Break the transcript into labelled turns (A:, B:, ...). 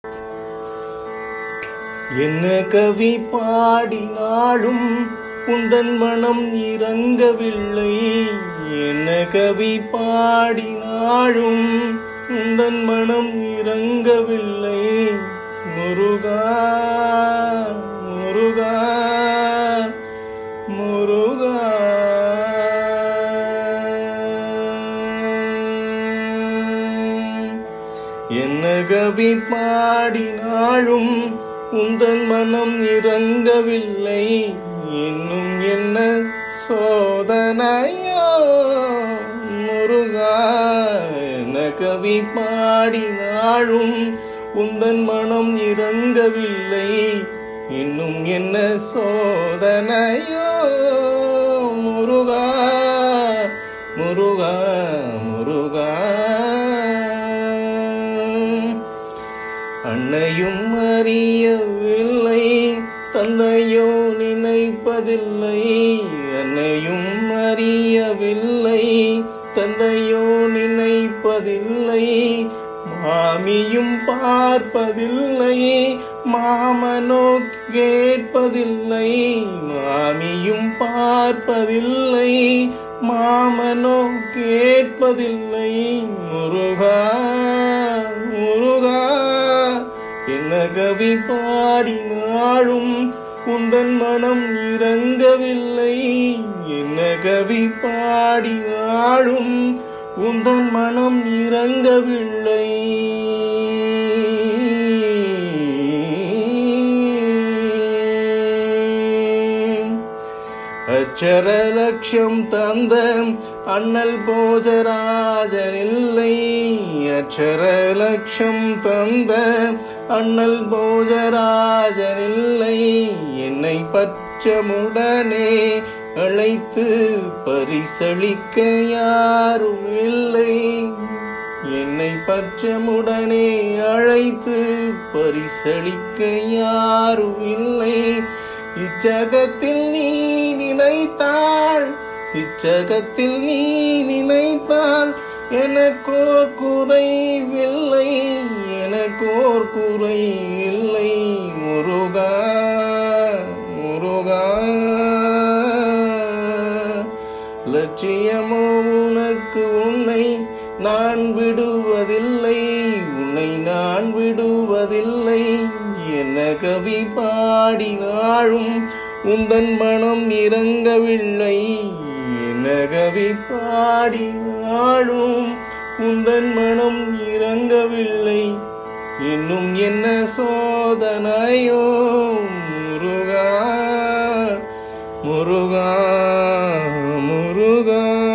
A: என்ன கவி பாடினாலும் உந்தன் மனம் இறங்கவில்லை என்ன கவி பாடினாலும் உந்தன் மனம் இறங்கவில்லை முருகா முருகா முருகா என்ன கவி பாடினாலும் உந்தன் மனம் இறங்கவில்லை இன்னும் என்ன சோதனையோ முருகா என்ன கவி பாடினாலும் உந்தன் மனம் இறங்கவில்லை இன்னும் என்ன சோதனையோ முருகா முருகா முருகா அன்னையும் அறியவில்லை தந்தையோ நினைப்பதில்லை அன்னையும் அறியவில்லை தந்தையோ நினைப்பதில்லை மாமியும் பார்ப்பதில்லை மாமனோ கேட்பதில்லை மாமியும் பார்ப்பதில்லை மாமனோ கேட்பதில்லை முருகா முருகா என்ன கவி பாடினாலும் உந்தன் மனம் இறங்கவில்லை என்ன கவி பாடினாலும் உந்தன் மனம் இறங்கவில்லை அச்சர லட்சம் தந்த அண்ணல் போஜராஜனில்லை அச்சர லட்சம் தந்த அண்ணல் போஜராஜனில்லை என்னை பச்சமுடனே அழைத்து பரிசளிக்க யாரும் இல்லை என்னை பச்சமுடனே அழைத்து பரிசளிக்க யாரும் இல்லை இச்சகத்தில் நீ நினைத்தாள் இச்சகத்தில் நீ நினைத்தால் எனக்கோர் குறைவில்லை எனக்கோர் குறை இல்லை முருகா முருகா லட்சியமோ உனக்கு உன்னை நான் விடுவதில்லை உன்னை நான் விடுவதில்லை என்ன கவி பாடினாலும் உந்தன் மனம் இறங்கவில்லை என்ன கவி பாடினாலும் உந்தன் மனம் இறங்கவில்லை இன்னும் என்ன சோதனையோ முருகா முருகா முருகா